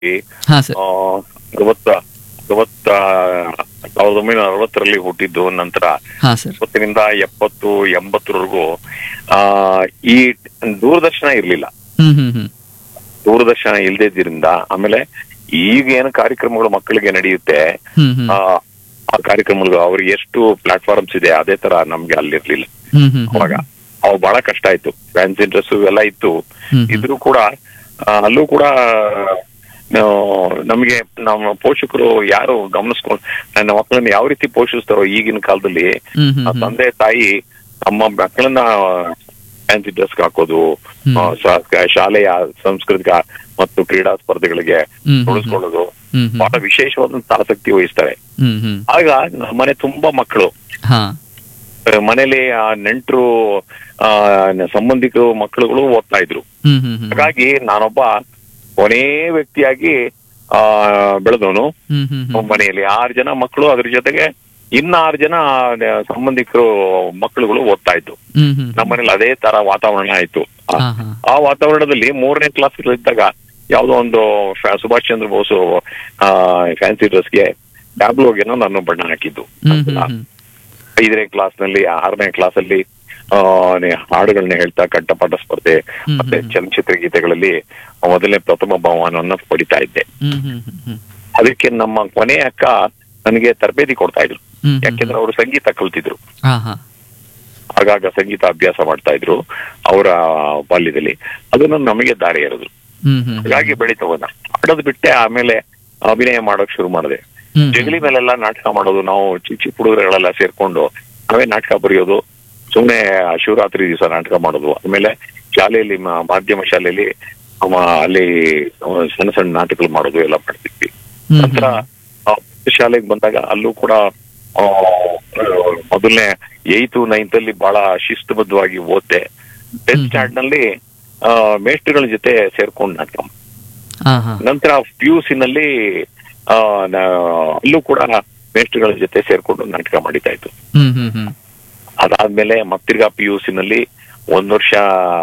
ಹಾ ಸರ್ ಆ, ಅರವತ್ತ ಅರವತ್ತ ಸಾವಿರದ ಒಂಬೈನೂರ ಅರವತ್ತರಲ್ಲಿ ಹುಟ್ಟಿದ್ದು ನಂತರ ಹಾ ಸರ್ ಇಪ್ಪತ್ತರಿಂದ ಎಪ್ಪತ್ತು ಎಂಬತ್ತರವರೆಗೂ ಆ ಈ ದೂರದರ್ಶನ ಇರ್ಲಿಲ್ಲ ಹ್ಮ್ ಹ್ಮ್ ಹ್ಮ್ ದೂರದರ್ಶನ ಇಲ್ದಿದ್ರಿಂದ ಆಮೇಲೆ ಈಗ ಏನು ಕಾರ್ಯಕ್ರಮಗಳು ಮಕ್ಕಳಿಗೆ ನಡೆಯುತ್ತೆ ಹ್ಮ್ ಹ್ಮ್ ಆ ಆ ಕಾರ್ಯಕ್ರಮಗಳು ಅವ್ರಿಗೆ ಎಷ್ಟು ಪ್ಲಾಟ್ಫಾರ್ಮ್ಸ್ ಇದೆ ಅದೇ ತರ ನಮ್ಗೆ ಅಲ್ಲಿರ್ಲಿಲ್ಲ ಹ್ಮ್ ಹ್ಮ್ ಅವಾಗ ಅವು ಬಹಳ ಕಷ್ಟ ಆಯ್ತು ಫ್ಯಾನ್ಸಿ ಡ್ರೆಸ್ ಎಲ್ಲ ಇತ್ತು ಹ್ಮ್ ಹ್ಮ್. ಇದ್ರೂ ಕೂಡ ಆ, ಅಲ್ಲೂ ಕೂಡ ಆ, ನಮ್ಗೆ ನಮ್ಮ ಪೋಷಕರು ಯಾರು ಗಮನಿಸ್ಕೊಂಡು ನನ್ನ ಮಕ್ಕಳನ್ನ ಯಾವ ರೀತಿ ಪೋಷಿಸ್ತಾರೋ ಈಗಿನ ಕಾಲದಲ್ಲಿ ಹ್ಮ್ ಹ್ಮ್ ಆ ತಂದೆ ತಾಯಿ ತಮ್ಮ ಮಕ್ಕಳನ್ನ ಫ್ಯಾನ್ಸಿ ಡ್ರೆಸ್ ಹಾಕೋದು ಹ್ಮ್. ಆ, ಶಾ- ಶಾಲೆಯ ಸಾಂಸ್ಕೃತಿಕ ಮತ್ತು ಕ್ರೀಡಾ ಸ್ಪರ್ಧೆಗಳಿಗೆ ಹ್ಮ್ ಹ್ಮ್. ತೊಡಗಿಸ್ಕೊಳ್ಳೋದು ಹ್ಮ್ ಹ್ಮ್. ಬಹಳ ವಿಶೇಷವಾದಂತ ಆಸಕ್ತಿ ವಹಿಸ್ತಾರೆ ಹ್ಮ್ ಹ್ಮ್ ಆಗ ನಮ್ಮ ಮನೆ ತುಂಬಾ ಮಕ್ಕಳು ಹಾ ಮನೇಲಿ ಆ ನೆಂಟರು ಆ ಸಂಬಂಧಿಕರು ಮಕ್ಕಳುಗಳು ಓದ್ತಾ ಇದ್ರು ಹ್ಮ್ ಹ್ಮ್ ಹ್ಮ್ ಹಾಗಾಗಿ ನಾನೊಬ್ಬ ಕೊನೇ ವ್ಯಕ್ತಿಯಾಗಿ ಆ ಬೆಳೆದವನು ಹ್ಮ್ ಹ್ಮ್ ಹ್ಮ್ ಮನೆಯಲ್ಲಿ ಆರು ಜನ ಮಕ್ಕಳು ಅದ್ರ ಜೊತೆಗೆ ಇನ್ನ ಆರು ಜನ ಸಂಬಂಧಿಕರು ಮಕ್ಕಳುಗಳು ಓದ್ತಾ ಇತ್ತು ಹ್ಮ್ ಹ್ಮ್ ನಮ್ಮ ಮನೇಲಿ ಅದೇ ತರ ವಾತಾವರಣ ಆಯ್ತು ಆ- ಹಾ ಹಾ ಆ ವಾತಾವರಣದಲ್ಲಿ ಮೂರನೇ ಕ್ಲಾಸ್ ಇದ್ದಾಗ ಯಾವ್ದೋ ಒಂದು ಫ್ಯಾ- ಸುಭಾಷ್ ಚಂದ್ರ ಬೋಸ್ ಫ್ಯಾನ್ಸಿ ಡ್ರೆಸ್ಗೆ ಟ್ಯಾಬ್ಲೋಗೆನೋ ನಾನು ಬಣ್ಣ ಹಾಕಿದ್ದು ಹ್ಮ್ ಹ್ಮ್ ಹ್ಮ್ ಐದನೇ ಕ್ಲಾಸ್ ನಲ್ಲಿ ಆರನೇ ಕ್ಲಾಸ್ ಅಲ್ಲಿ ಆ, ನೆ- ಹಾಡುಗಳನ್ನ ಹೇಳ್ತಾ ಕಂಠಪಾಠ ಸ್ಪರ್ಧೆ ಹ್ಮ್ ಮತ್ತೆ ಹ್ಮ್. ಚಲನಚಿತ್ರ ಗೀತೆಗಳಲ್ಲಿ ಮೊದಲನೇ ಪ್ರಥಮ ಬಹುಮಾನವನ್ನ ಪಡಿತಾ ಇದ್ದೆ ಹ್ಮ್ ಹ್ಮ್ ಹ್ಮ್ ಹ್ಮ್ ಅದಕ್ಕೆ ನಮ್ಮ ಕೊನೆ ಅಕ್ಕ ನನಗೆ ತರಬೇತಿ ಕೊಡ್ತಾ ಇದ್ರು ಹ್ಮ್ ಹ್ಮ್ ಯಾಕೆಂದ್ರೆ ಅವರು ಸಂಗೀತ ಕಲ್ತಿದ್ರು ಹಾ ಹಾ ಆಗಾಗ ಸಂಗೀತ ಅಭ್ಯಾಸ ಮಾಡ್ತಾ ಇದ್ರು ಅವರ ಬಾಲ್ಯದಲ್ಲಿ ಅದನ್ನು ನಮಗೆ ದಾರಿ ಎರೆದ್ರು ಹ್ಮ್ ಹ್ಮ್ ಹಾಗಾಗಿ ಬೆಳೀತಾ ಹೋದ ಆಡೋದು ಬಿಟ್ಟೆ ಆಮೇಲೆ ಅಭಿನಯ ಮಾಡೋಕ್ ಶುರು ಮಾಡಿದೆ ಹ್ಮ್ ಜಗಲಿ ಮೇಲೆಲ್ಲ ನಾಟಕ ಮಾಡೋದು ನಾವು ಚಿಕ್ಕ ಚಿಕ್ಕ ಹುಡುಗರುಗಳೆಲ್ಲ ಸೇರ್ಕೊಂಡು ನಾವೇ ನಾಟಕ ಬರೆಯೋದು ಸುಮ್ನೆ ಶಿವರಾತ್ರಿ ದಿವಸ ನಾಟಕ ಮಾಡೋದು ಆಮೇಲೆ ಶಾಲೆಯಲ್ಲಿ ಮ- ಮಾಧ್ಯಮ ಶಾಲೆಯಲ್ಲಿ ಅವ ಅಲ್ಲಿ ಅವ ಸಣ್ಣ ಸಣ್ಣ ನಾಟಕಗಳು ಮಾಡೋದು ಎಲ್ಲ ಮಾಡ್ತಿದ್ವಿ ಹ್ಮ್ ನಂತರ ಆ ಶಾಲೆಗೆ ಬಂದಾಗ ಅಲ್ಲೂ ಕೂಡ ಆ, ಮೊದಲನೇ ಏಯ್ತು ನೈನ್ತ್ ಅಲ್ಲಿ ಬಹಳ ಶಿಸ್ತುಬದ್ಧವಾಗಿ ಓದ್ದೆ ಟೆಂತ್ ಹ್ಮ್. ಸ್ಟ್ಯಾಂಡ್ ನಲ್ಲಿ ಆ, ಮೇಷ್ಟ್ರುಗಳ ಜೊತೆ ಸೇರ್ಕೊಂಡು ನಾಟಕ ಹಾ ಹಾ ನಂತರ ಪಿ ಯು ಸಿ ನಲ್ಲಿ ಆ, ನಾ- ಅಲ್ಲೂ ಕೂಡ ಮೇಷ್ಟ್ರುಗಳ ಜೊತೆ ಸೇರ್ಕೊಂಡು ನಾಟಕ ಮಾಡಿತಾ ಇತ್ತು ಹ್ಮ್ ಹ್ಮ್ ಹ್ಮ್ ಅದಾದ್ಮೇಲೆ ಮತ್ತಿರ್ಗಾ ಪಿ ಯು ಸಿ ನಲ್ಲಿ ಒಂದ್ ವರ್ಷ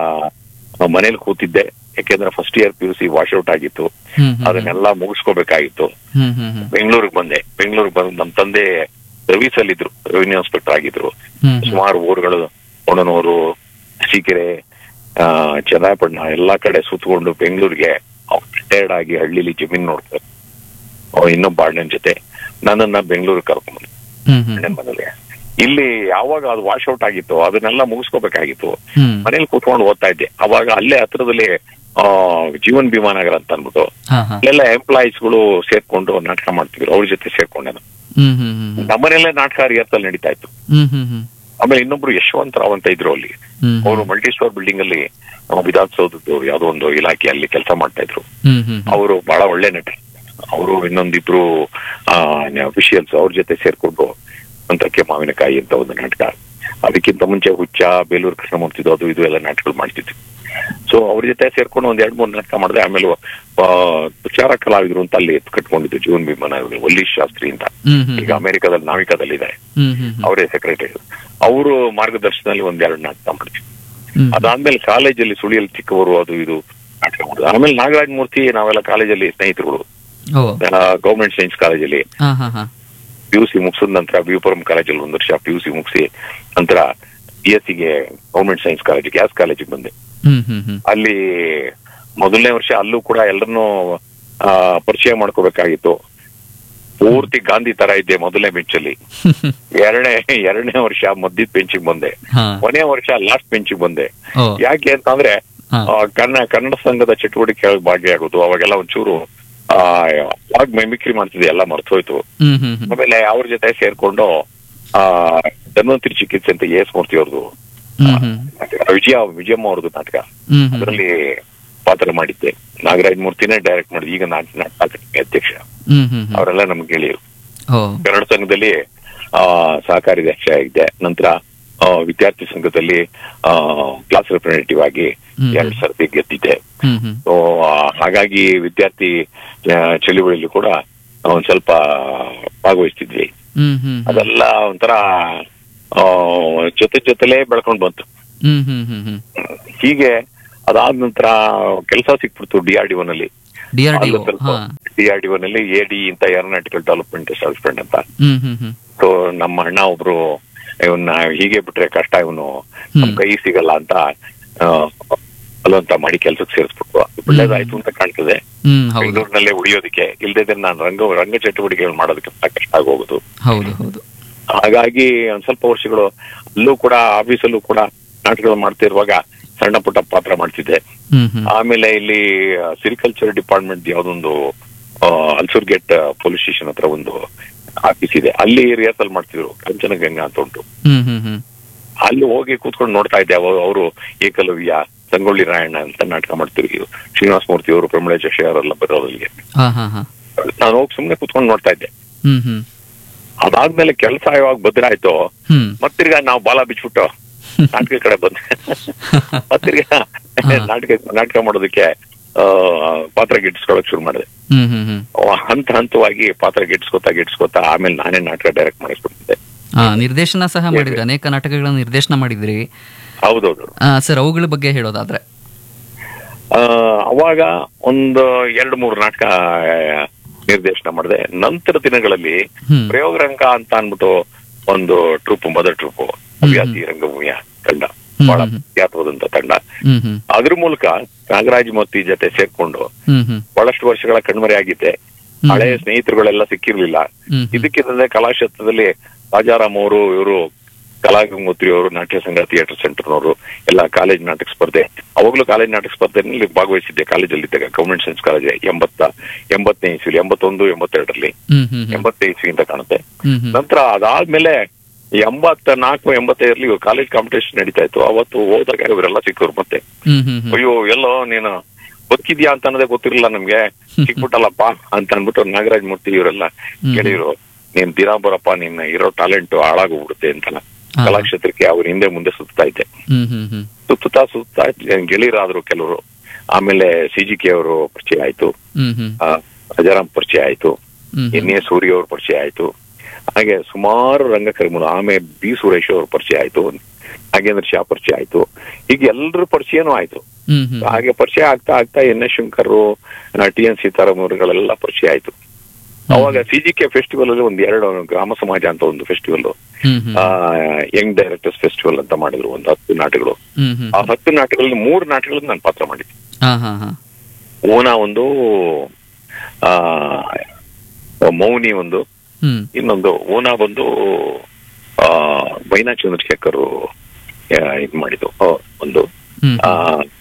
ಮನೇಲಿ ಕೂತಿದ್ದೆ ಯಾಕೆಂದ್ರೆ first year P U C washout ಆಗಿತ್ತು ಹ್ಮ್ ಹ್ಮ್ ಅದನ್ನೆಲ್ಲ ಮುಗಿಸ್ಕೋಬೇಕಾಗಿತ್ತು ಹ್ಮ್ ಹ್ಮ್ ಹ್ಮ್ ಬೆಂಗಳೂರಿಗೆ ಬಂದೆ ಬೆಂಗಳೂರಿಗೆ ಬಂದು ನಮ್ಮ ತಂದೆ ಸರ್ವಿಸ್ ಅಲ್ಲಿ ಇದ್ರು ರೆವಿನ್ಯೂ ಇನ್ಸ್ಪೆಕ್ಟರ್ ಆಗಿದ್ರು ಹ್ಮ್ ಹ್ಮ್ ಸುಮಾರು ಊರುಗಳು ಕೊಣನೂರು ಸೀಕೆರೆ ಆ ಚನ್ನಪಟ್ಟಣ ಎಲ್ಲಾ ಕಡೆ ಸುತ್ತಕೊಂಡು ಬೆಂಗಳೂರಿಗೆ ರಿಟೈರ್ಡ್ ಆಗಿ ಹಳ್ಳಿಲಿ ಜಮೀನ್ ನೋಡ್ತಾರೆ ಅವ್ನು ಇನ್ನೊಬ್ಬ ಅಣ್ಣನ ಜೊತೆ ನನ್ನನ್ನ ಬೆಂಗಳೂರಿಗೆ ಕರ್ಕೊಂಡ್ಬಂದು ಹ್ಮ್ ಹ್ಮ್ ಅಣ್ಣನ ಮನೇಲಿ ಇಲ್ಲಿ ಯಾವಾಗ ಅದು ವಾಶ್ಔಟ್ ಆಗಿತ್ತು ಅದನ್ನೆಲ್ಲ ಮುಗಿಸ್ಕೋಬೇಕಾಗಿತ್ತು ಹ್ಮ್ ಮನೇಲಿ ಕೂತ್ಕೊಂಡು ಓದ್ತಾ ಇದ್ದೆ ಅವಾಗ ಅಲ್ಲೇ ಹತ್ರದಲ್ಲಿ ಆ ಜೀವನ್ ಭೀಮಾ ನಗರ ಅಂತ ಅಂದ್ಬಿಟ್ಟು ಹಾ ಹಾ ಅಲ್ಲೆಲ್ಲ ಎಂಪ್ಲಾಯೀಸ್ ಗಳು ಸೇರ್ಕೊಂಡು ನಾಟಕ ಮಾಡ್ತಿದ್ರು ಅವ್ರ ಜೊತೆ ಸೇರ್ಕೊಂಡೆ ನಾನು ಹ್ಮ್ ಹ್ಮ್ ಹ್ಮ್ ನಮ್ಮನೆಯಲ್ಲೇ ನಾಟಕ ರಿಹರ್ಸಲ್ ನಡೀತಾ ಇತ್ತು ಹ್ಮ್ ಹ್ಮ್ ಹ್ಮ್ ಆಮೇಲೆ ಇನ್ನೊಬ್ರು ಯಶವಂತ ರಾವ್ ಅಂತ ಇದ್ರು ಅಲ್ಲಿ ಹ್ಮ್ ಅವರು ಮಲ್ಟಿ ಸ್ಟೋರ್ ಬಿಲ್ಡಿಂಗ್ ಅಲ್ಲಿ ನಮ್ಮ ವಿಧಾನಸೌಧದ್ದು ಯಾವ್ದೋ ಒಂದು ಇಲಾಖೆಯಲ್ಲಿ ಕೆಲಸ ಮಾಡ್ತಾ ಇದ್ರು ಹ್ಮ್ ಹ್ಮ್ ಅವರು ಬಹಳ ಒಳ್ಳೆ ನಟ ಅವರು ಇನ್ನೊಂದಿಬ್ರು ಅಫಿಷಿಯಲ್ಸ್ ಅವ್ರ ಜೊತೆ ಸೇರ್ಕೊಂಡು ಅಂತಕ್ಕೆ ಮಾವಿನಕಾಯಿ ಅಂತ ಒಂದು ನಾಟಕ ಅದಕ್ಕಿಂತ ಮುಂಚೆ ಹುಚ್ಚ ಬೇಲೂರು ಕೃಷ್ಣಮೂರ್ತಿದು ಅದು ಇದು ಎಲ್ಲ ನಾಟಕಗಳು ಮಾಡ್ತಿದ್ವಿ ಸೊ ಅವ್ರ ಜೊತೆ ಸೇರ್ಕೊಂಡು ಒಂದ್ ಎರಡ್ ಮೂರು ನಾಟಕ ಮಾಡಿದೆ ಆಮೇಲೆ ಆ, ತುಷಾರ ಕಲಾವಿದ್ರು ಅಂತ ಅಲ್ಲಿ ಎತ್ತು ಕಟ್ಕೊಂಡಿದ್ದು ಜೀವನ್ ಭೀಮನ ವಲ್ಲೀಶ್ ಶಾಸ್ತ್ರಿ ಅಂತ ಹ್ಮ್ ಹ್ಮ್ ಈಗ ಅಮೆರಿಕದಲ್ಲಿ ನಾವಿಕದಲ್ಲಿ ಇದೆ ಹ್ಮ್ ಹ್ಮ್ ಹ್ಮ್ ಅವರೇ ಸೆಕ್ರೆಟರಿ ಅವರು ಮಾರ್ಗದರ್ಶನದಲ್ಲಿ ಒಂದ್ ಎರಡು ನಾಟಕ ಮಾಡಿದ್ವಿ ಹ್ಮ್ ಅದಾದ್ಮೇಲೆ ಕಾಲೇಜಲ್ಲಿ ಸುಳಿಯಲ್ಲಿ ಚಿಕ್ಕವರು ಅದು ಇದು ನಾಟಕ ಮಾಡಿದ್ರು ಆಮೇಲೆ ನಾಗರಾಜ್ ಮೂರ್ತಿ ನಾವೆಲ್ಲ ಕಾಲೇಜಲ್ಲಿ ಸ್ನೇಹಿತರುಗಳು ಓ ಗೌರ್ಮೆಂಟ್ ಸೈನ್ಸ್ ಕಾಲೇಜಲ್ಲಿ ಹಾ ಹಾ ಹಾ ಪಿ ಯು ಸಿ ಮುಗಿಸಿದ ನಂತರ ವಿಪುರಂ ಕಾಲೇಜಲ್ಲಿ ಒಂದು ವರ್ಷ ಪಿ ಯು ಸಿ ಮುಗಿಸಿ ನಂತರ ಬಿ ಎಸ್ ಸಿಗೆ ಗೌರ್ಮೆಂಟ್ ಸೈನ್ಸ್ ಕಾಲೇಜ್ ಗ್ಯಾಸ್ ಕಾಲೇಜಿಗೆ ಬಂದೆ ಹ್ಮ್ ಹ್ಮ್ ಹ್ಮ್ ಅಲ್ಲಿ ಮೊದಲನೇ ವರ್ಷ ಅಲ್ಲೂ ಕೂಡ ಎಲ್ಲರನ್ನೂ ಆ, ಪರಿಚಯ ಮಾಡ್ಕೋಬೇಕಾಗಿತ್ತು ಪೂರ್ತಿ ಗಾಂಧಿ ತರ ಇದ್ದೆ ಮೊದಲನೇ ಬೆಂಚಲ್ಲಿ ಎರಡನೇ ಎರಡನೇ ವರ್ಷ ಮಧ್ಯದ ಬೆಂಚಿಗೆ ಬಂದೆ ಹಾ ಕೊನೆ ವರ್ಷ ಲಾಸ್ಟ್ ಬೆಂಚಿಗೆ ಬಂದೆ ಓ ಯಾಕೆ ಅಂತಂದ್ರೆ ಹಾ ಆ, ಕನ್ನಡ ಕನ್ನಡ ಸಂಘದ ಚಟುವಟಿಕೆಗಳಿಗೆ ಭಾಗಿಯಾಗೋದು ಅವಾಗೆಲ್ಲ ಒಂಚೂರು ಆ ಆಗ ಮೆಮಿಕ್ರಿ ಮಾಡ್ತಿದ್ದೆ ಎಲ್ಲ ಮರ್ತೋಯ್ತು ಹ್ಮ್ ಹ್ಮ್ ಹ್ಮ್ ಆಮೇಲೆ ಅವ್ರ ಜೊತೆ ಸೇರ್ಕೊಂಡು ಆ ಧನ್ವಂತರಿ ಚಿಕಿತ್ಸೆ ಅಂತ ಎಸ್ ಮೂರ್ತಿ ಅವ್ರದ್ದು ಹ್ಮ್ ಹ್ಮ್ ವಿಜಯ ವಿಜಯಮ್ಮ ಅವ್ರದ್ದು ನಾಟಕ ಹ್ಮ್ ಹ್ಮ್ ಅದರಲ್ಲಿ ಪಾತ್ರ ಮಾಡಿದ್ದೆ ನಾಗರಾಜ್ ಮೂರ್ತಿನೇ ಡೈರೆಕ್ಟ್ ಮಾಡಿದ್ ಈಗ ನಾಟಕ ನಾಟಕ ಅಧ್ಯಕ್ಷ ಹ್ಮ್ ಹ್ಮ್ ಹ್ಮ್ ಅವರೆಲ್ಲ ನಮ್ಗೆ ಗೆಳೆಯರು ಓ ಕನ್ನಡ ಸಂಘದಲ್ಲಿ ಆ ಸಹಕಾರಿ ಅಧ್ಯಕ್ಷ ಆಗಿದ್ದೆ ನಂತರ ಆ, ವಿದ್ಯಾರ್ಥಿ ಸಂಘದಲ್ಲಿ ಆ ಕ್ಲಾಸ್ ರೆಪ್ರೆಸೆಂಟೇಟಿವ್ ಆಗಿ ಹ್ಮ್. ಎರಡು ಸರ್ತಿ ಗೆದ್ದಿದ್ದೆ ಹ್ಮ್ ಹ್ಮ್ ಸೊ ಹಾಗಾಗಿ ವಿದ್ಯಾರ್ಥಿ ಆ, ಚಳುವಳಿಯಲ್ಲಿ ಕೂಡ ಒಂದ್ ಸ್ವಲ್ಪ ಭಾಗವಹಿಸ್ತಿದ್ವಿ ಹ್ಮ್ ಹ್ಮ್ ಅದೆಲ್ಲ ಒಂಥರ ಆ, ಜೊತೆ ಜೊತೆಲೇ ಬೆಳ್ಕೊಂಡ್ ಬಂತು ಹ್ಮ್ ಹ್ಮ್ ಹ್ಮ್ ಹ್ಮ್ ಹೀಗೆ ಅದಾದ ನಂತರ ಕೆಲಸ ಸಿಕ್ಬಿಡ್ತು ಡಿ ಆರ್ ಡಿ ನಲ್ಲಿ ಡಿ ಆರ್ ಡಿ ಅಲ್ಲೂ ಸ್ವಲ್ಪ ಹಾ ಡಿ ಆರ್ ಡಿ ನಲ್ಲಿ ಎ ಡಿ ಅಂತ ಏರೋನಾಟಿಕಲ್ ಡೆವಲಪ್ಮೆಂಟ್ ಎಸ್ಟಾಬ್ಲಿಷ್ಮೆಂಟ್ ಅಂತ ಹ್ಮ್ ಹ್ಮ್ ಹ್ಮ್ ಸೊ ನಮ್ಮ ಅಣ್ಣ ಒಬ್ರು ಇವನ್ನ ಹೀಗೆ ಬಿಟ್ರೆ ಕಷ್ಟ ಇವನು ನಮ್ ಕೈ ಸಿಗಲ್ಲ ಅಂತ ಆ, ಅಲ್ಲೊಂತ ಮಾಡಿ ಕೆಲ್ಸಕ್ಕೆ ಸೇರಿಸ್ಬಿಟ್ರು ಒಳ್ಳೇದಾಯ್ತು ಅಂತ ಕಾಣ್ತದೆ ಹ್ಮ್ ಹೌದು ಬೆಂಗಳೂರಿನಲ್ಲೇ ಉಳಿಯೋದಕ್ಕೆ ಇಲ್ದಿದ್ರೆ ನಾನು ರಂಗ ರಂಗ ಚಟುವಟಿಕೆಗಳು ಮಾಡೋದಕ್ಕೆ ಬಹಳ ಕಷ್ಟ ಆಗೋಗುದು ಹೌದು ಹೌದು ಹಾಗಾಗಿ ಒಂದ್ ಸ್ವಲ್ಪ ವರ್ಷಗಳು ಅಲ್ಲೂ ಕೂಡ ಆಫೀಸಲ್ಲೂ ಕೂಡ ನಾಟಕಗಳು ಮಾಡ್ತಿರುವಾಗ ಸಣ್ಣ ಪುಟ್ಟ ಪಾತ್ರ ಮಾಡ್ತಿದ್ದೆ ಹ್ಮ್ ಹ್ಮ್ ಆಮೇಲೆ ಇಲ್ಲಿ ಸಿರಿಕಲ್ಚರ್ ಡಿಪಾರ್ಟ್ಮೆಂಟ್ ಯಾವ್ದೊಂದು ಅಲ್ಸೂರ್ ಗೇಟ್ ಪೊಲೀಸ್ ಸ್ಟೇಷನ್ ಹತ್ರ ಒಂದು ಆಫೀಸ್ ಇದೆ ಅಲ್ಲಿ ರಿಹರ್ಸಲ್ ಮಾಡ್ತಿದ್ರು ಕಂಚನ ಗಂಗಾ ಅಂತ ಉಂಟು ಹ್ಮ್ ಹ್ಮ್ ಹ್ಮ್ ಅಲ್ಲಿ ಹೋಗಿ ಕೂತ್ಕೊಂಡು ನೋಡ್ತಾ ಇದ್ದೆ ಅವರು ಏಕಲವ್ಯ ಸಂಗೊಳ್ಳಿ ರಾಯಣ್ಣ ಅಂತ ನಾಟಕ ಮಾಡ್ತಿದ್ರು ಶ್ರೀನಿವಾಸ ಮೂರ್ತಿ ಅವರು ಪ್ರಮಳೇಶ ಅವರೆಲ್ಲ ಬರೋರಿಗೆ ಹಾ ಹಾ ಹಾ ನಾನು ಹೋಗಿ ಸುಮ್ನೆ ಕೂತ್ಕೊಂಡು ನೋಡ್ತಾ ಇದ್ದೆ ಹ್ಮ್ ಹ್ಮ್ ಅದಾದ್ಮೇಲೆ ಕೆಲಸ ಯಾವಾಗ ಬದ್ರಾಯ್ತು ಹ್ಮ್ ಮತ್ತಿರ್ಗ ನಾವು ಬಾಲ ಬಿಚ್ಬಿಟ್ಟು ನಾಟಕ ಕಡೆ ಬಂದೆ ಮತ್ತಿರ್ಗ ನಾಟಕ ನಾಟಕ ಮಾಡೋದಕ್ಕೆ ಆ, ಪಾತ್ರ ಗಿಟ್ಟಿಸ್ಕೊಳಕ್ ಶುರು ಮಾಡಿದೆ ಹ್ಮ್ ಹ್ಮ್ ಹ್ಮ್ ಹಂತ ಹಂತವಾಗಿ ಪಾತ್ರ ಗಿಟ್ಸ್ಕೊತಾ ಗಿಟ್ಸ್ಕೊತಾ ಆಮೇಲೆ ನಾನೇ ನಾಟಕ ಡೈರೆಕ್ಟ್ ಮಾಡಿಸ್ಬಿಡ್ತಿದ್ದೆ ಹಾ ನಿರ್ದೇಶನ ಸಹ ಮಾಡಿದ್ರಿ ಅನೇಕ ನಾಟಕಗಳನ್ನು ನಿರ್ದೇಶನ ಮಾಡಿದ್ರಿ ಹೌದೌದು ಆ, ಸರ್ ಅವುಗಳ ಬಗ್ಗೆ ಹೇಳೋದಾದ್ರೆ ಆ, ಅವಾಗ ಒಂದು ಎರಡು ಮೂರು ನಾಟಕ ನಿರ್ದೇಶನ ಮಾಡಿದೆ ನಂತರ ದಿನಗಳಲ್ಲಿ ಹ್ಮ್ ಪ್ರಯೋಗರಂಗ ಅಂತ ಅನ್ಬಿಟ್ಟು ಒಂದು ಟ್ರೂಪ್ ಮೊದಲ ಟ್ರೂಪ್ ಹವ್ಯಾಸಿ ರಂಗಭೂಮಿಯ ತಂಡ ಹ್ಮ್ ಬಹಳ ಹ್ಮ್. ಖ್ಯಾತವಾದಂತ ತಂಡ ಹ್ಮ್ ಹ್ಮ್ ಅದ್ರ ಮೂಲಕ ನಾಗರಾಜ್ ಮೋತಿ ಜೊತೆ ಸೇರ್ಕೊಂಡು ಹ್ಮ್ ಹ್ಮ್ ಬಹಳಷ್ಟು ವರ್ಷಗಳ ಕಣ್ಮರೆ ಆಗಿದ್ದೆ ಹ್ಮ್. ಹಳೆಯ ಸ್ನೇಹಿತರುಗಳೆಲ್ಲ ಸಿಕ್ಕಿರ್ಲಿಲ್ಲ ಹ್ಮ್ ಹ್ಮ್. ಇದಕ್ಕಿದ್ದಂತೆ ಕಲಾಕ್ಷೇತ್ರದಲ್ಲಿ ರಾಜಾರಾಮ್ ಅವರು ಇವರು ಕಲಾಗಂಗೋತ್ರಿ ಅವರು ನಾಟ್ಯ ಸಂಘ ಥಿಯೇಟರ್ ಸೆಂಟರ್ನವರು ಎಲ್ಲ ಕಾಲೇಜ್ ನಾಟಕ ಸ್ಪರ್ಧೆ ಅವಾಗ್ಲೂ ಕಾಲೇಜ್ ನಾಟಕ ಸ್ಪರ್ಧೆನಲ್ಲಿ ಭಾಗವಹಿಸಿದ್ದೆ ಕಾಲೇಜಲ್ಲಿ ಇದ್ದಾಗ ಗವರ್ಮೆಂಟ್ ಸೈನ್ಸ್ ಕಾಲೇಜ್ ಎಂಬತ್ತ ಎಂಬತ್ತನೇ ಇಸ್ವಿ ಎಂಬತ್ತೊಂದು ಎಂಬತ್ತೆರಡರಲ್ಲಿ ಹ್ಮ್ ಹ್ಮ್ ಹ್ಮ್. ಎಂಬತ್ತನೇ ಇಸ್ವಿ ಅಂತ ಕಾಣುತ್ತೆ ಹ್ಮ್ ಹ್ಮ್. ನಂತರ ಅದಾದ್ಮೇಲೆ ಎಂಬತ್ತ ನಾಲ್ಕು ಎಂಬತ್ತೈದರಲ್ಲಿ ಕಾಲೇಜ್ ಕಾಂಪಿಟೇಷನ್ ನಡೀತಾ ಇತ್ತು ಅವತ್ತು ಹೋದಾಗ ಇವರೆಲ್ಲ ಸಿಕ್ಕರು ಮತ್ತೆ ಹ್ಮ್ ಹ್ಮ್ ಹ್ಮ್. ಅಯ್ಯೋ ಎಲ್ಲೋ ನೀನು ಬದುಕಿದ್ಯಾ ಅಂತ ಅನ್ನೋದೇ ಗೊತ್ತಿರಲಿಲ್ಲ ನಮ್ಗೆ ಸಿಕ್ಬಿಟ್ಟಲ್ಲಪ್ಪ ಅಂತ ಅನ್ಬಿಟ್ಟು ನಾಗರಾಜ್ ಮೂರ್ತಿ ಇವರೆಲ್ಲ ಹ್ಮ್. ಕೇಳಿದ್ರು ನೀನ್ ದಿನ ಬರಪ್ಪ ನಿನ್ನ ಇರೋ ಟ್ಯಾಲೆಂಟ್ ಹಾಳಾಗೋಗ್ಬಿಡುತ್ತೆ ಅಂತಲ್ಲ ಹಾ. ಕಲಾಕ್ಷೇತ್ರಕ್ಕೆ ಅವ್ರ ಹಿಂದೆ ಮುಂದೆ ಸುತ್ತಾ ಇದ್ದೆ ಹ್ಮ್ ಹ್ಮ್ ಹ್ಮ್. ಸುತ್ತುತ್ತಾ ಸುತ್ತಾ ಗೆಳೆಯರಾದ್ರು ಕೆಲವರು ಆಮೇಲೆ ಸಿ ಜಿ ಕೆ ಅವರು ಪರಿಚಯ ಆಯ್ತು ಹ್ಮ್ ಹ್ಮ್. ಆ, ರಾಜಾರಾಮ್ ಪರಿಚಯ ಆಯ್ತು ಹ್ಮ್ ಎನ್ ಎ ಸೂರ್ಯ ಅವ್ರ ಪರಿಚಯ ಆಯ್ತು ಹಾಗೆ ಸುಮಾರು ರಂಗಕರ್ಮಿಗಳು ಆಮೇಲೆ ಬಿ ಸುರೇಶ್ ಅವ್ರ ಪರಿಚಯ ಆಯ್ತು ನಾಗೇಂದ್ರ ಶಾ ಪರಿಚಯ ಆಯ್ತು ಈಗ ಎಲ್ಲರ ಪರಿಚಯನೂ ಆಯ್ತು ಹ್ಮ್ ಹ್ಮ್. ಹಾಗೆ ಪರಿಚಯ ಆಗ್ತಾ ಆಗ್ತಾ N S Shankar T N Seetharam ಅವರುಗಳೆಲ್ಲ ಪರಿಚಯ ಆಯ್ತು ಅವಾಗ ಸಿ ಜಿ ಕೆ ಫೆಸ್ಟಿವಲ್ ಅಲ್ಲಿ ಒಂದ್ ಎರಡು ಗ್ರಾಮ ಸಮಾಜ ಅಂತ ಒಂದು ಫೆಸ್ಟಿವಲ್ ಹ್ಮ್ ಹ್ಮ್. ಯಂಗ್ ಡೈರೆಕ್ಟರ್ಸ್ ಫೆಸ್ಟಿವಲ್ ಅಂತ ಮಾಡಿದ್ರು ಒಂದು ಹತ್ತು ನಾಟಕಗಳು ಹ್ಮ್ ಹ್ಮ್. ಆ ಹತ್ತು ನಾಟಕಗಳಲ್ಲಿ ಮೂರು ನಾಟಕಗಳಲ್ಲಿ ನಾನು ಪಾತ್ರ ಮಾಡಿದ್ದೆ ಹಾ ಹಾ ಹಾ. ಓನಾ ಒಂದು ಆ ಮೌನಿ ಒಂದು ಹ್ಮ್ ಇನ್ನೊಂದು ಓನಾ ಬಂದು ಆ ಮೈನಾ ಚಂದ್ರಶೇಖರ್ ಇದು ಮಾಡಿದ್ದು ಆ, ಒಂದು ಹ್ಮ್ ಆ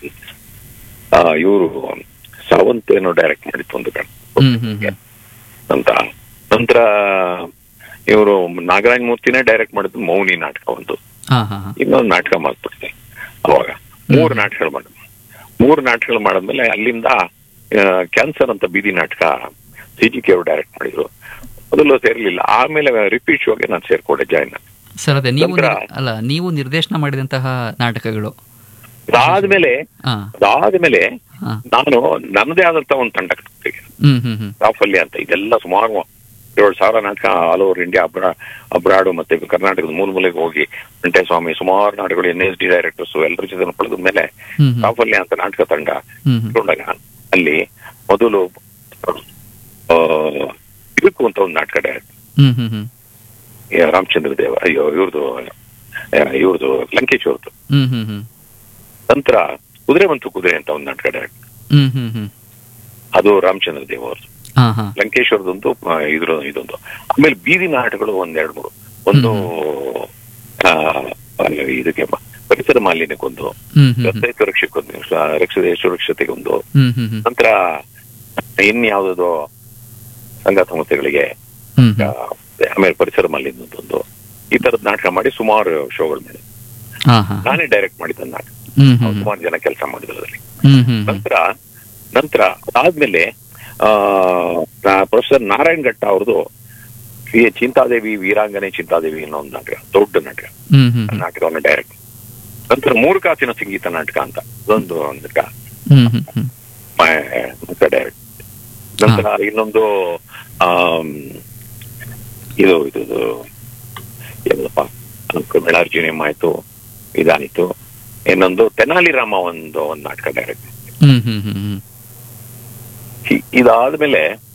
ಇವರು ಸಾವಂತ್ ಏನೋ ಡೈರೆಕ್ಟ್ ಮಾಡಿತ್ತು ಒಂದು ಕಡೆ ಹ್ಮ್ ಹ್ಮ್ ಹ್ಮ್. ಅಂತ ನಂತರ ಇವರು ನಾಗರಾಜ್ ಮೂರ್ತಿನೇ ಡೈರೆಕ್ಟ್ ಮಾಡಿದ್ದು ಮೌನಿ ನಾಟಕ ಒಂದು ಹಾ ಹಾ ಹಾ. ಇನ್ನೊಂದು ನಾಟಕ ಮಾಡ್ಬಿಡ್ತೆ ಅವಾಗ ಮೂರು ನಾಟಕಗಳು ಮಾಡಿದ್ ಮೂರು ನಾಟಕಗಳು ಮಾಡಿದ್ಮೇಲೆ ಅಲ್ಲಿಂದ ಕ್ಯಾನ್ಸರ್ ಅಂತ ಬೀದಿ ನಾಟಕ ಸಿ ಜಿ ಕೆ ಅವರು ಡೈರೆಕ್ಟ್ ಮಾಡಿದ್ರು ಮೊದಲು ಸೇರ್ಲಿಲ್ಲ ಆಮೇಲೆ ರಿಪೀಟ್ ಶೋಗೆ ನಾನು ಸೇರ್ಕೊಂಡೆ ಜಾಯ್ನ್ ಸರ್ ಅದೇ ನೀವು ನಂತರ- ನಿರ್- ಅಲ್ಲ ನೀವು ನಿರ್ದೇಶನ ಮಾಡಿದಂತಹ ನಾಟಕಗಳು ಅದಾದ್ಮೇಲೆ ಹಾ ಅದಾದ್ಮೇಲೆ ಹಾ. ನಾನು ನನ್ನದೇ ಆದಂತ ಒಂದು ತಂಡ ಕಟ್ಟಿದೆ ಹ್ಮ್ ಹ್ಮ್ ಹ್ಮ್. ಸಾಫಲ್ಯ ಅಂತ ಇದೆಲ್ಲ ಸುಮಾರು ಏಳು ಸಾವಿರ ನಾಟಕ ಆಲ್ ಓವರ್ ಇಂಡಿಯಾ ಅಬ್ರಾ ಅಬ್ರಾಡು ಮತ್ತೆ ಕರ್ನಾಟಕದ ಮೂಲ ಮೂಲೆಗೆ ಹೋಗಿ ವೆಂಕಟೇಸ್ವಾಮಿ ಸುಮಾರು ನಾಟಕಗಳು ಎನ್ ಎಸ್ ಡಿ ಡೈರೆಕ್ಟರ್ಸ್ ಎಲ್ಲರ ಜೊತೆ ಪಡೆದ ಮೇಲೆ ಹ್ಮ್ ಹ್ಮ್. ಸಾಫಲ್ಯ ಅಂತ ನಾಟಕ ತಂಡ ಹ್ಮ್ ಹ್ಮ್. ಇಟ್ಕೊಂಡಾಗ ಅಲ್ಲಿ ಮೊದಲು ಆ, ಇದಕ್ಕೂ ಅಂತ ಒಂದು ನಾಟಕ ಡೈರೆಕ್ಟ್ ಹ್ಮ್ ಹ್ಮ್ ಹ್ಮ್. ರಾಮಚಂದ್ರ ದೇವ ಅಯ್ಯೋ ಇವ್ರದ್ದು ಇವ್ರದ್ದು ಲಂಕೇಶ್ ಅವ್ರದ್ದು ಹ್ಮ್ ಹ್ಮ್ ಹ್ಮ್. ನಂತರ ಕುದುರೆ ಬಂತು ಕುದುರೆ ಅಂತ ಒಂದು ನಾಟಕ ಡೈರೆಕ್ಟ್ ಹ್ಮ್ ಹ್ಮ್ ಹ್ಮ್. ಅದು ರಾಮಚಂದ್ರ ದೇವ್ ಅವ್ರದ್ದು ಹಾ ಹಾ. ಲಂಕೇಶ್ವರದೊಂದು ಆ, ಇದ್ರ ಇದೊಂದು ಆಮೇಲೆ ಬೀದಿ ನಾಟಕಗಳು ಒಂದೆರಡು ಮೂರು ಒಂದು ಆ, ಅಲ್ಲಿ ಇದಕ್ಕೆ ಮ- ಪರಿಸರ ಮಾಲಿನ್ಯಕ್ಕೊಂದು ಹ್ಮ್ ಹ್ಮ್ ಹ್ಮ್. ರಸ್ತೆ ಸುರಕ್ಷೆಗೊಂದು ರಕ್ಷತೆ ಸುರಕ್ಷತೆಗೊಂದು ಹ್ಮ್ ಹ್ಮ್ ಹ್ಮ್. ನಂತರ ಇನ್ಯಾವುದೋ ಸಂಘ ಸಂಸ್ಥೆಗಳಿಗೆ ಹ್ಮ್ ಆ, ಹ್ಮ್. ಆಮೇಲೆ ಪರಿಸರ ಮಾಲಿನ್ಯದೊಂದು ಈ ತರದ ನಾಟಕ ಮಾಡಿ ಸುಮಾರು ಶೋಗಳು ಮಾಡಿ ಹಾ ಹಾ. ನಾನೇ ಡೈರೆಕ್ಟ್ ಮಾಡಿದ್ದ ನಾಟಕ ಹ್ಮ್ ಹ್ಮ್ ಹ್ಮ್. ಸುಮಾರು ಜನ ಕೆಲಸ ಮಾಡಿದ್ರು ಅದರಲ್ಲಿ ಹ್ಮ್ ಹ್ಮ್ ಹ್ಮ್. ನಂತರ ನಂತರ ಆದ್ಮೇಲೆ ಆ ಪ್ರೊಫೆಸರ್ ನಾರಾಯಣ್ ಘಟ್ಟ ಅವ್ರದ್ದು ಈ ಚಿಂತಾದೇವಿ ವೀರಾಂಗನೆ ಚಿಂತಾದೇವಿ ಅನ್ನೋ ಒಂದು ನಾಟಕ ದೊಡ್ಡ ನಾಟಕ ಹ್ಮ್ ಹ್ಮ್ ಆ ಹ್ಮ್. ನಾಟಕವನ್ನು ಡೈರೆಕ್ಟ್ ನಂತರ ಮೂರು ಕಾಸಿನ ಸಂಗೀತ ನಾಟಕ ಅಂತ ಅದೊಂದು ನಾಟಕ ಹ್ಮ್ ಹ್ಮ್ ಹ್ಮ್. ಡೈರೆಕ್ಟ್ ನಂತರ ಇನ್ನೊಂದು ಆಮ್, ಇದು ಇದು ಇದು ಏನಪ್ಪ ಮೇಳಾರ್ಜುನಿಯಂ ಆಯ್ತು ಇದಾಯ್ತು ಇನ್ನೊಂದು ತೆನಾಲಿ ರಾಮ ಒಂದು ಒಂದು ನಾಟಕ ಡೈರೆಕ್ಟ್ ಹ್ಮ್ ಹ್ಮ್ ಹ್ಮ್ ಹ್ಮ್. ಇ- ಇದಾದ್ಮೇಲೆ